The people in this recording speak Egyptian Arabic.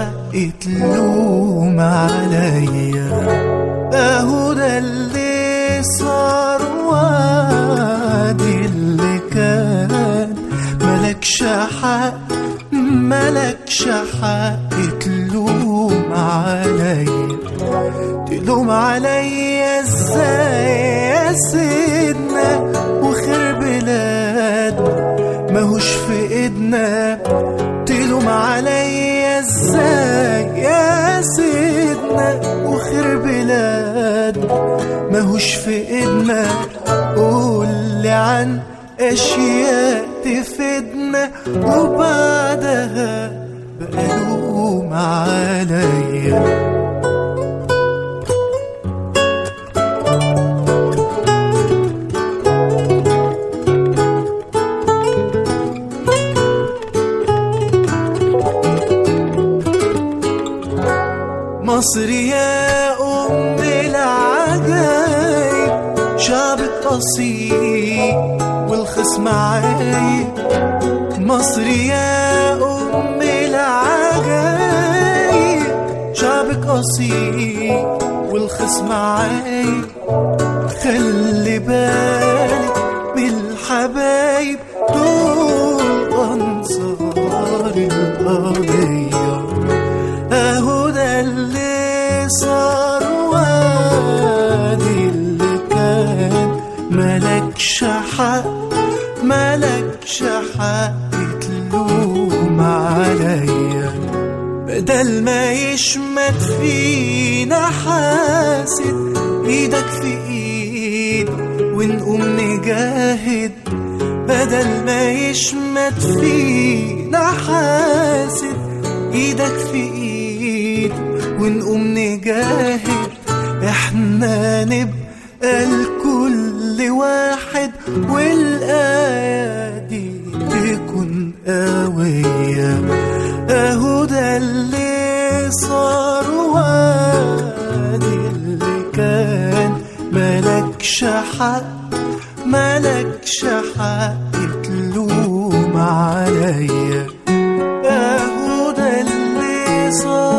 حق تلوم عليا اهو ده اللي صار وادي اللي كان ملكش حق ملكش حق تلوم عليا تلوم عليا ازاي يا سيدنا وخير بلاد ماهوش في ايدنا تلوم عليا ازاي يا سيدنا وخير بلاد ماهوش في ايدنا قول لي عن اشياء تفيدنا وبعدها بقى لوم عليا مصر يا أم العجايب شعبك أصيل والخصم عايب مصر يا أم العجايب شعبك أصيل والخصم عايب خلي بالك من الحبايب دول أنصار القضية اهو ده اللي صار وادي اللي كان ملكش حق ملكش حق تلوم عليا بدل ما يشمت فينا حاسد ايدك في ايد ونقوم نجاهد بدل ما يشمت فينا حاسد ايدك في ايد ونقوم نجاهد احنا نبقى لكل واحد والآية دي تكون قوية اهو ده اللي صار وادي اللي كان ملكش حق ملكش حق تلوم عليا اهو ده اللي صار